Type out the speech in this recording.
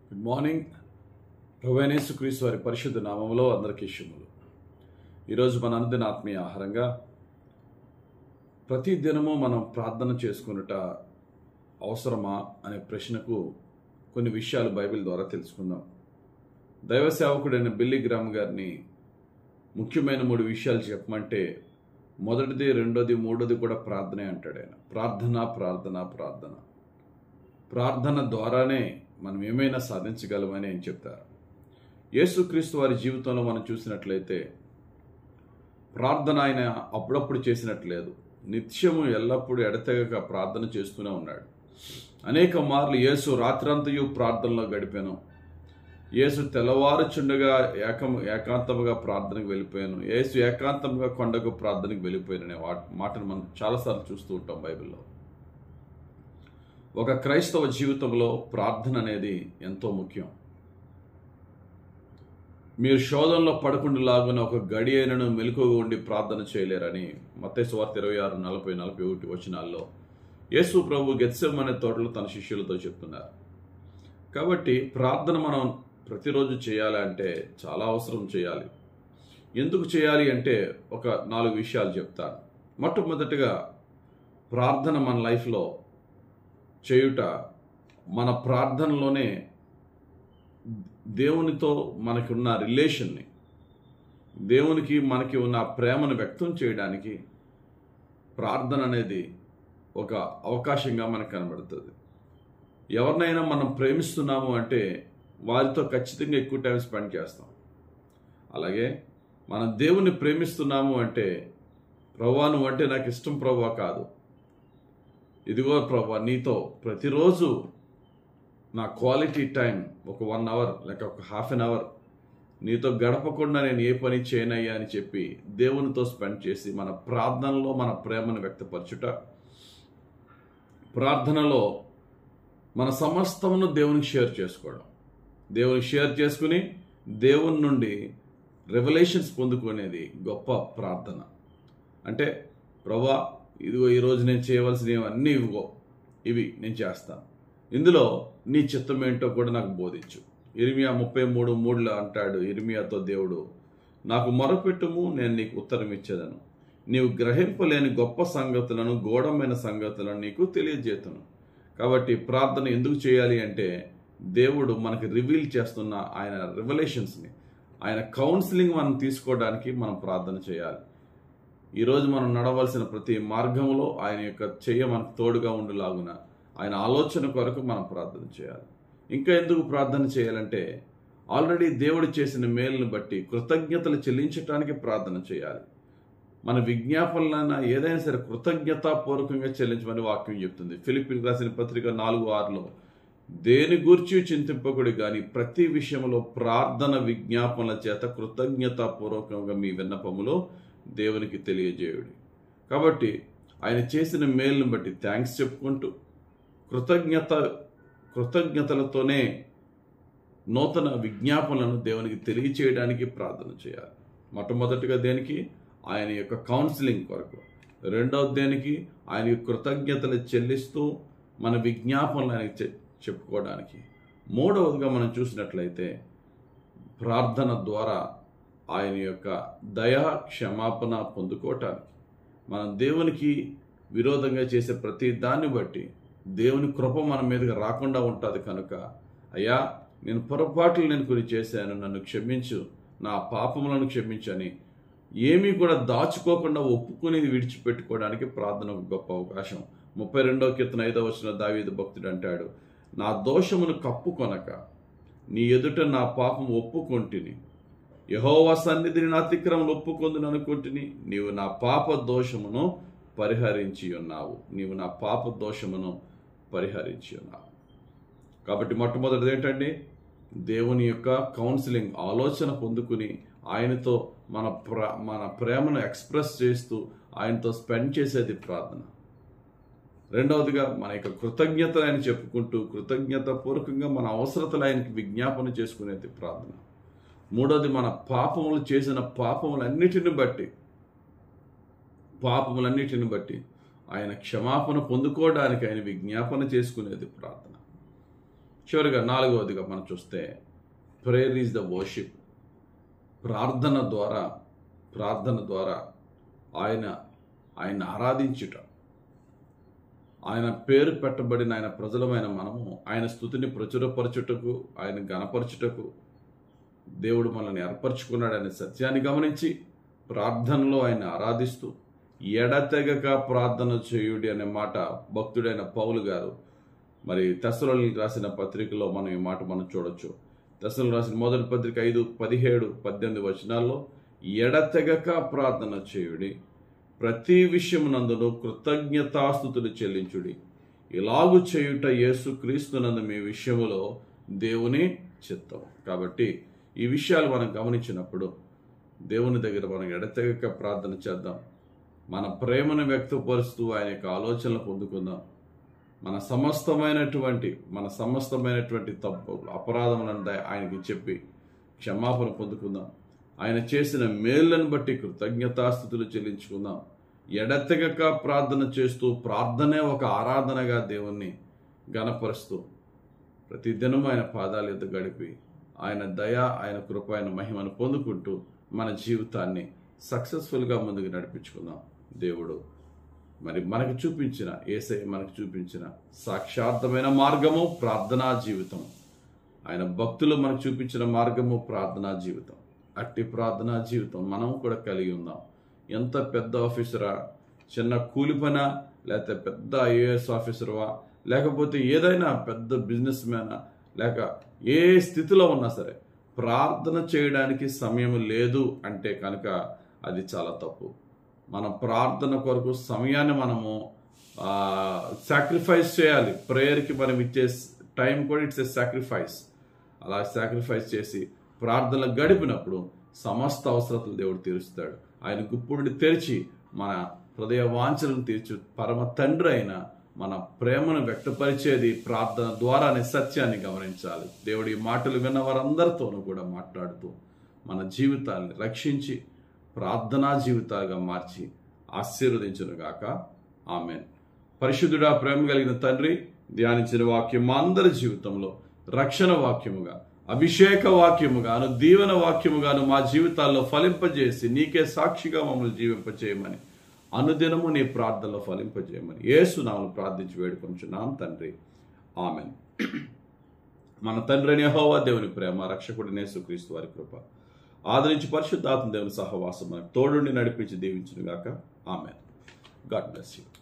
good morning ప్రభునేసు క్రీస్తు వారి పరిశుద్ధ నామములో అందరికీ శుభములు ఈరోజు మన అనుదిన ఆత్మీయ ఆహారంగా ప్రతి దినము మనం ప్రార్థన చేసుకున్నట అవసరమా అనే ప్రశ్నకు కొన్ని విషయాలు బైబిల్ ద్వారా తెలుసుకుందాం దైవ సేవకుడైన బిల్లి గ్రామ్ గారిని ముఖ్యమైన మూడు విషయాలు చెప్పమంటే మొదటిది రెండోది మూడోది కూడా ప్రార్థనే అంటాడు ఆయన ప్రార్థన ప్రార్థన ప్రార్థన ప్రార్థన ద్వారానే మనం ఏమైనా సాధించగలమని ఆయన చెప్తారు యేసుక్రీస్తు వారి జీవితంలో మనం చూసినట్లయితే ప్రార్థన ఆయన అప్పుడప్పుడు చేసినట్లేదు నిత్యము ఎల్లప్పుడూ ఎడతెగక ప్రార్థన చేస్తూనే ఉన్నాడు అనేక మార్లు యేసు రాత్రంతయు ప్రార్థనలో గడిపాను యేసు తెల్లవారుచుండగా ఏకం ఏకాంతముగా ప్రార్థనకు వెళ్ళిపోయాను యేసు ఏకాంతముగా కొండకు ప్రార్థనకు వెళ్ళిపోయాను అనే వా- మాటను మనం చాలాసార్లు చూస్తూ ఉంటాం బైబిల్లో ఒక క్రైస్తవ జీవితంలో ప్రార్థన అనేది ఎంతో ముఖ్యం మీరు శోధనలో పడకుండాలాగున ఒక గడి అయినను మెలకుగా ఉండి ప్రార్థన చేయలేరని మత్తయి వార్త ఇరవై ఆరు నలభై నలభై ఒకటి వచనాల్లో యేసు ప్రభు గెత్సెం అనే తోటలో తన శిష్యులతో చెప్తున్నారు కాబట్టి ప్రార్థన మనం ప్రతిరోజు చేయాలి అంటే చాలా అవసరం చేయాలి ఎందుకు చేయాలి అంటే ఒక నాలుగు విషయాలు చెప్తాను మొట్టమొదటిగా ప్రార్థన మన లైఫ్లో చేయుట మన ప్రార్థనలోనే దేవునితో మనకి ఉన్న రిలేషన్ని దేవునికి మనకి ఉన్న ప్రేమను వ్యక్తం చేయడానికి ప్రార్థన అనేది ఒక అవకాశంగా మనకు కనబడుతుంది ఎవరినైనా మనం ప్రేమిస్తున్నాము అంటే వారితో ఖచ్చితంగా ఎక్కువ టైం స్పెండ్ చేస్తాం అలాగే మనం దేవుని ప్రేమిస్తున్నాము అంటే ప్రభా నువ్వు అంటే నాకు ఇష్టం ప్రభా కాదు ఇదిగో ప్రభా నీతో ప్రతిరోజు నా క్వాలిటీ టైం ఒక వన్ అవర్ లేక ఒక హాఫ్ అన్ అవర్ నీతో గడపకుండా నేను ఏ పని చేయనయ్యా అని చెప్పి దేవునితో స్పెండ్ చేసి మన ప్రార్థనలో మన ప్రేమను వ్యక్తపరచుట ప్రార్థనలో మన సమస్తమును దేవునికి షేర్ చేసుకోవడం దేవునికి షేర్ చేసుకుని దేవుని నుండి రెవల్యూషన్స్ పొందుకునేది గొప్ప ప్రార్థన అంటే ప్రభా ఇదిగో ఈరోజు నేను చేయవలసినవి అన్నీ ఇవిగో ఇవి నేను చేస్తాను ఇందులో నీ చిత్తం ఏంటో కూడా నాకు బోధించు ఇరిమియా ముప్పై మూడు మూడులో అంటాడు ఇరిమియాతో దేవుడు నాకు మొరపెట్టుము నేను నీకు ఉత్తరం ఇచ్చేదను నీవు గ్రహింపలేని గొప్ప సంగతులను గూఢమైన సంగతులను నీకు తెలియజేతును కాబట్టి ప్రార్థన ఎందుకు చేయాలి అంటే దేవుడు మనకి రివీల్ చేస్తున్న ఆయన రివలేషన్స్ని ఆయన కౌన్సిలింగ్ మనం తీసుకోవడానికి మనం ప్రార్థన చేయాలి ఈరోజు మనం నడవలసిన ప్రతి మార్గంలో ఆయన యొక్క చెయ్య మనకు తోడుగా ఉండులాగున ఆయన ఆలోచన కొరకు మనం ప్రార్థన చేయాలి ఇంకా ఎందుకు ప్రార్థన చేయాలంటే ఆల్రెడీ దేవుడు చేసిన మేలును బట్టి కృతజ్ఞతలు చెల్లించడానికి ప్రార్థన చేయాలి మన విజ్ఞాపనలైనా ఏదైనా సరే కృతజ్ఞతాపూర్వకంగా చెల్లించమని వాక్యం చెప్తుంది ఫిలిపిన్ రాసిన పత్రిక నాలుగు ఆరులో దేని గూర్చి చింతింపకుడి కానీ ప్రతి విషయంలో ప్రార్థన విజ్ఞాపనల చేత కృతజ్ఞతాపూర్వకంగా మీ విన్నపములో దేవునికి తెలియజేయుడి కాబట్టి ఆయన చేసిన మేలును బట్టి థ్యాంక్స్ చెప్పుకుంటూ కృతజ్ఞత కృతజ్ఞతలతోనే నూతన విజ్ఞాపనలను దేవునికి తెలియచేయడానికి ప్రార్థన చేయాలి మొట్టమొదటిగా దేనికి ఆయన యొక్క కౌన్సిలింగ్ కొరకు రెండవ దేనికి ఆయన కృతజ్ఞతలు చెల్లిస్తూ మన విజ్ఞాపనలు ఆయనకి చె- చెప్పుకోవడానికి మూడవదిగా మనం చూసినట్లయితే ప్రార్థన ద్వారా ఆయన యొక్క దయా క్షమాపణ పొందుకోవటానికి మనం దేవునికి విరోధంగా చేసే ప్రతి దాన్ని బట్టి దేవుని కృప మన మీదకి రాకుండా ఉంటుంది కనుక అయ్యా నేను పొరపాట్లు నేను కొన్ని చేశాను నన్ను క్షమించు నా పాపములను క్షమించని ఏమీ కూడా దాచుకోకుండా ఒప్పుకుని విడిచిపెట్టుకోవడానికి ప్రార్థన ఒక గొప్ప అవకాశం ముప్పై రెండవ కీర్తన ఐదవ వచ్చిన దావీదు భక్తుడు అంటాడు నా దోషమును కప్పుకొనక నీ ఎదుట నా పాపం ఒప్పుకొంటిని యహోవా సన్నిధిని నా అతిక్రమం ఒప్పుకొందును అనుకుంటుని నీవు నా పాప దోషమును పరిహరించి ఉన్నావు నీవు నా పాప దోషమును పరిహరించి ఉన్నావు కాబట్టి మొట్టమొదటిది ఏంటండి దేవుని యొక్క కౌన్సిలింగ్ ఆలోచన పొందుకుని ఆయనతో మన ప్ర మన ప్రేమను ఎక్స్ప్రెస్ చేస్తూ ఆయనతో స్పెండ్ చేసేది ప్రార్థన రెండవదిగా మన యొక్క కృతజ్ఞతలు ఆయన చెప్పుకుంటూ కృతజ్ఞత పూర్వకంగా మన అవసరతలు ఆయనకి విజ్ఞాపన చేసుకునేది ప్రార్థన మూడవది మన పాపములు చేసిన పాపములన్నిటిని బట్టి పాపములన్నిటిని బట్టి ఆయన క్షమాపణ పొందుకోవడానికి ఆయన విజ్ఞాపన చేసుకునేది ప్రార్థన చివరిగా నాలుగవదిగా మనం చూస్తే ప్రేయర్ ఈజ్ ద వర్షిప్ ప్రార్థన ద్వారా ప్రార్థన ద్వారా ఆయన ఆయన ఆరాధించుట ఆయన పేరు పెట్టబడిన ఆయన ప్రజలమైన మనము ఆయన స్థుతిని ప్రచురపరచుటకు ఆయన గణపరచుటకు దేవుడు మనల్ని ఏర్పరచుకున్నాడనే సత్యాన్ని గమనించి ప్రార్థనలో ఆయన ఆరాధిస్తూ ఎడతెగక ప్రార్థన చేయుడి అనే మాట భక్తుడైన పౌలు గారు మరి తెసలోని రాసిన పత్రికలో మనం ఈ మాట మనం చూడొచ్చు తెసలు రాసిన మొదటి పత్రిక ఐదు పదిహేడు పద్దెనిమిది వచనాల్లో ఎడతెగక ప్రార్థన చేయుడి ప్రతి విషయమునందును కృతజ్ఞతాస్థుతులు చెల్లించుడి ఇలాగు చేయుట యేసు క్రీస్తునందు మీ విషయములో దేవుని చిత్తం కాబట్టి ఈ విషయాలు మనం గమనించినప్పుడు దేవుని దగ్గర మనం ఎడతెగక ప్రార్థన చేద్దాం మన ప్రేమను వ్యక్తపరుస్తూ ఆయన యొక్క ఆలోచనలు పొందుకుందాం మన సమస్తమైనటువంటి మన సమస్తమైనటువంటి తప్పు అపరాధములను ద- ఆయనకి చెప్పి క్షమాపణ పొందుకుందాం ఆయన చేసిన మేళ్లను బట్టి కృతజ్ఞతాస్థుతులు చెల్లించుకుందాం ఎడతెగక ప్రార్థన చేస్తూ ప్రార్థనే ఒక ఆరాధనగా దేవుణ్ణి గణపరుస్తూ ప్రతిదినం ఆయన పాదాల ఎద్దు గడిపి ఆయన దయ ఆయన కృప ఆయన మహిమను పొందుకుంటూ మన జీవితాన్ని సక్సెస్ఫుల్గా ముందుకు నడిపించుకుందాం దేవుడు మరి మనకు చూపించిన ఏసై మనకు చూపించిన సాక్షార్థమైన మార్గము ప్రార్థనా జీవితం ఆయన భక్తులు మనకు చూపించిన మార్గము ప్రార్థనా జీవితం అట్టి ప్రార్థనా జీవితం మనం కూడా కలిగి ఉందాం ఎంత పెద్ద ఆఫీసరా చిన్న కూలి పనా లేకపోతే పెద్ద ఐఏఎస్ ఆఫీసర్వా లేకపోతే ఏదైనా పెద్ద బిజినెస్ మ్యానా లేక ఏ స్థితిలో ఉన్నా సరే ప్రార్థన చేయడానికి సమయం లేదు అంటే కనుక అది చాలా తప్పు మన ప్రార్థన కొరకు సమయాన్ని మనము సాక్రిఫైస్ చేయాలి ప్రేయర్కి మనం ఇచ్చే టైం కూడా ఇట్స్ ఎ సాక్రిఫైస్ అలా సాక్రిఫైస్ చేసి ప్రార్థన గడిపినప్పుడు సమస్త అవసరతలు దేవుడు తీరుస్తాడు ఆయన గుప్పుడు తెరిచి మన హృదయ వాంఛలను తీర్చు పరమ తండ్రి అయిన మన ప్రేమను వ్యక్తపరిచేది ప్రార్థన ద్వారా అనే సత్యాన్ని గమనించాలి దేవుడి ఈ మాటలు విన్న వారందరితోనూ కూడా మాట్లాడుతూ మన జీవితాన్ని రక్షించి ప్రార్థనా జీవితాలుగా మార్చి ఆశీర్వదించునుగాక ఆమెన్ పరిశుద్ధుడా ప్రేమ కలిగిన తండ్రి ధ్యానించిన వాక్యం మా అందరి జీవితంలో రక్షణ వాక్యముగా అభిషేక వాక్యముగాను దీవెన వాక్యముగాను మా జీవితాల్లో ఫలింపజేసి నీకే సాక్షిగా మమ్మల్ని జీవింపచేయమని అనుదినము నీ ప్రార్థనలో ఫలింపజేయమని ఏసునామను ప్రార్థించి వేడుకొంచున్నాం తండ్రి ఆమెన్ మన తండ్రి అని యెహోవా దేవుని ప్రేమ రక్షకుడినే సుక్రీస్తు వారి కృప ఆదరించి పరిశుద్ధాత్మ దేవుని సహవాసం మనకు తోడుండి నడిపించి దీవించును గాక ఆమెన్ గాడ్ బ్లెస్ యూ